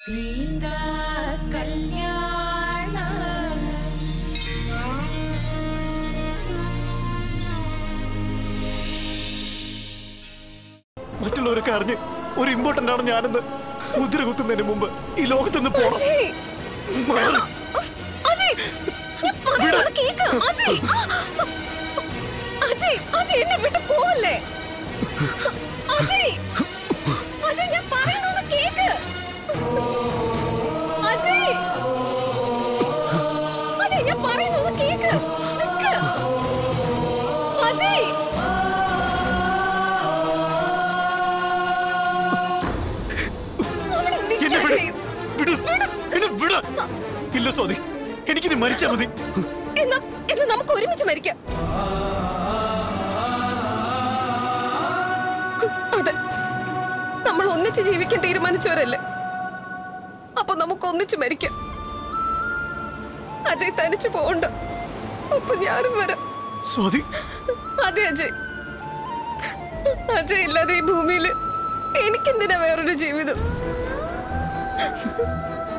സീതാ കല്യാണ മറ്റുള്ളവരൊക്കെ അറിഞ്ഞ് ഒരു ഇമ്പോർട്ടന്റ് ആണ് ഞാനെന്ന് മുദ്ര കുത്തുന്നതിന് മുമ്പ് ഈ ലോകത്തുനിന്ന് പോണം അജയ് മാറ്. അജയ് ഞാൻ പറയുന്നത് കേക്ക് അജയ് അജയ് അജയ് എന്നെ വിട്ട് പോവല്ലേ അജയ് അജയ് ഞാൻ പറയുന്നത് കേക്ക് അജയ് അജയ് ഞാൻ പറയുന്നത് കേക്ക് നിക്ക് അജയ് അവിടെ നിക്ക് എന്നെ വിട്. അജയ് വിട്. എന്നെ വിട്. ഇല്ല സ്വാതി എനിക്കിനി മരിച്ചാ മതി എന്നാ എന്നാ നമുക്ക് ഒരുമിച്ച് മരിക്കാം അതെ നമ്മൾ ഒന്നിച്ച് ജീവിക്കാൻ തീരുമാനിച്ചവരല്ലേ അപ്പൊ നമുക്ക് ഒന്നിച്ച് മരിക്കാം അജയ് തനിച്ചു പോകണ്ട അപ്പൊ ഞാനും വരാം സ്വാതി അതെ അജയ് അജയ് ഇല്ലാതെ ഈ ഭൂമിയില് എനിക്കെന്തിനാ വേറൊരു ജീവിതം